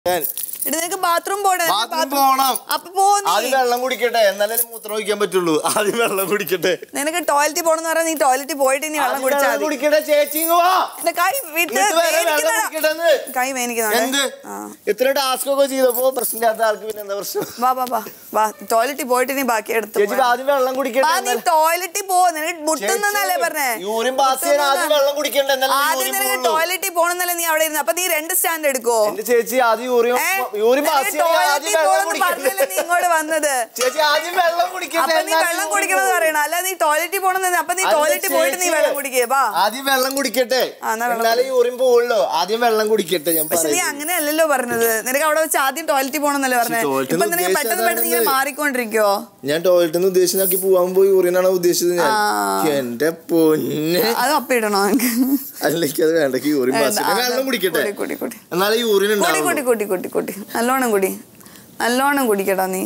ഞാൻ എടി നിനക്ക് ബാത്റൂം പോണേ ബാത്റൂം പോണം അപ്പൊ പോ നീ. ആദ്യം വെള്ളം കുടിക്കട്ടെ എന്നാലേ മൂത്രം ഒഴിക്കാൻ പറ്റുള്ളൂ ആദ്യം വെള്ളം കുടിക്കട്ടെ നിനക്ക് ടോയ്ലറ്റിൽ പോണെന്ന് പറഞ്ഞാൽ നീ ടോയ്ലറ്റിൽ പോയിട്ട് നീ വെള്ളം ആദ്യം കുടിച്ചാൽ വെള്ളം മതി കുടിക്കട്ടെ ചേച്ചി ഇങ്ങ് വാ എന്റെ കൈ വിട്ട് എന്നിട്ട് വരെ വെള്ളം വേദനിക്കുന്നതാ. കുടിക്കട്ടെന്ന്. കൈ വേനിക്കുന്നുണ്ട് എന്ത് ആ. ഇത്ര ടാസ്ക് ഒക്കെ ചെയ്തപ്പോ പ്രശ്നമില്ലാത്ത ആൾക്ക് പിന്നെ എന്താ പ്രശ്നം വാ വാ വാ വാ ടോയ്ലറ്റിൽ പോയിട്ട് നീ ബാക്കി എടുത്തു ചേച്ചി ആദ്യം വെള്ളം കുടിക്കട്ടെ വാ നീ എന്നാലേ- ടോയ്ലറ്റിൽ പോ നിനക്ക് മുട്ടുന്നല്ലേ പറഞ്ഞേ യൂറിൻ പാസ് ചെയ്യാൻ ആദ്യം മുട്ടുന്നതാ. വെള്ളം കുടിക്കണ്ട എന്നാലേ ആദ്യം യൂറിൻ നിനക്ക് പോകുള്ളൂ. ടോയ്ലറ്റിൽ പോണെന്നല്ലേ നീ അവിടെ ഇരുന്ന് അപ്പൊ നീ രണ്ട് സ്റ്റാൻഡ് എടുക്കോ എന്റെ ചേച്ചി ആദ്യം യൂറിൻ ഏ? യൂറിൻ നിനക്ക് പാസ് ചെയ്യാൻ ആദ്യം ടോയ്ലറ്റിൽ വെള്ളം പോണെന്ന് കുടിക്കണ്ടേ പറഞ്ഞല്ലേ നീ ഇങ്ങോട്ട് വന്നത് ചേച്ചി ആദ്യം വെള്ളം കുടിക്കട്ടെ അപ്പൊ നീ എന്നാലേ വെള്ളം യൂറിൻ കുടിക്കണമെന്ന് പോകൂ. പറയണം അല്ല നീ ടോയ്ലറ്റിൽ പോണെന്ന് അപ്പൊ നീ അല്ല ടോയ്ലറ്റിൽ പോയിട്ട് നീ ചേച്ചി, വെള്ളം കുടിക്കേ വാ ആദ്യം വെള്ളം കുടിക്കട്ടെ ആ, എന്നാ വെള്ളം എന്നാലേ യൂറിൻ പോവുള്ളൂ ആദ്യം വെള്ളം കുടിക്കട്ടെ ഞാൻ പക്ഷെ നീ പറയുന്നത്. അങ്ങനെയല്ലല്ലോ പറഞ്ഞത് നിനക്ക് അവിടെ വെച്ച് ആദ്യം ടോയ്ലറ്റിൽ പോണെന്നല്ലേ പറഞ്ഞത് ടോയ്ലറ്റിൽ ഇപ്പൊ നിനക്ക് ഉദ്ദേശിച്ചത് പെട്ടെന്ന് പെട്ടെന്ന് ഇങ്ങനെ അതാണെന്ന്. മാറിക്കൊണ്ടിരിക്കോ ഞാൻ ടോയ്ലറ്റിൽ നിന്ന് ഉദ്ദേശിച്ചാക്കി പോവാൻ പോയി യൂറിനാണ് ഉദ്ദേശിച്ചത് ഞാൻ ആ. എന്റെ പൊന്നെ അത് അപ്പിടണോ അല്ലെങ്കിൽ അത് വേണ്ട യൂറിൻ പാസ് വേണ്ട, ആ, വെള്ളം കുടിക്കട്ടെ കുടി, കുടി, കുടി. എന്നാലേ യൂറിൻ കുടി ഉണ്ടാവുള്ളൂ കുടി കുടി കുടി കുടി നല്ലോണം കുടി നല്ലോണം കുടിക്കടാ നീ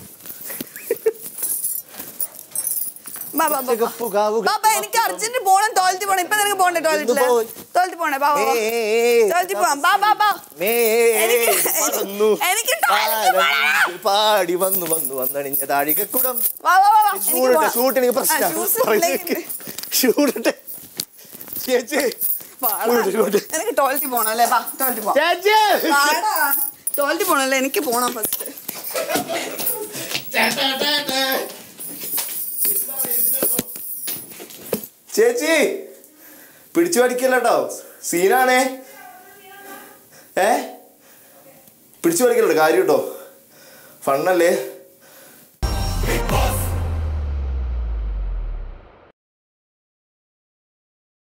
ബാ, ബാ, ബാ, ബാ. പുകാവുക. ബാ, ബാ, എനിക്ക് അർജന്റ് പോണം ടോയ്ലറ്റിൽ പോണം ഇപ്പൊ നിനക്ക് പോണ്ടേ ടോയ്ലറ്റില് പോയി? ടോയ്ലറ്റിൽ പോണേ ബാ ബാ, ബാ. ഏയ്. ടോയ്ലറ്റിൽ പോവാം ബാ ബാ ബാ മേ എനിക്ക് പറന്നു. എനിക്ക് ടോയ്ലറ്റിൽ പോണം. താരങ്ങൾ പാടി വന്നു വന്നു വന്നണിഞ്ഞ താഴികക്കുടം വാ വാ വാ, വാ എനിക്ക് ഷൂട്ടിട്ട് പോണം. ഷൂട്ടിന് ആ, പ്രശ്നം shoes ഇല്ലെങ്കിൽ ഷൂട്ടിട്ട് ചേച്ചി വാടാ. Shoot, shoot. നിനക്ക് ടോയ്ലറ്റിൽ പോണം അല്ലേ വാ ടോയ്ലറ്റിൽ പോവാം ചേച്ചി വാടാ. ടോയ്ലറ്റിൽ പോണല്ലേ എനിക്ക് പോണം ഫസ്റ്റ് ചേച്ചി പിടിച്ചു പഠിക്കല്ലോ സീനാണേ ഏ പിടിച്ചു പഠിക്കല്ലോ കാര്യം കേട്ടോ ഫണ്ണല്ലേ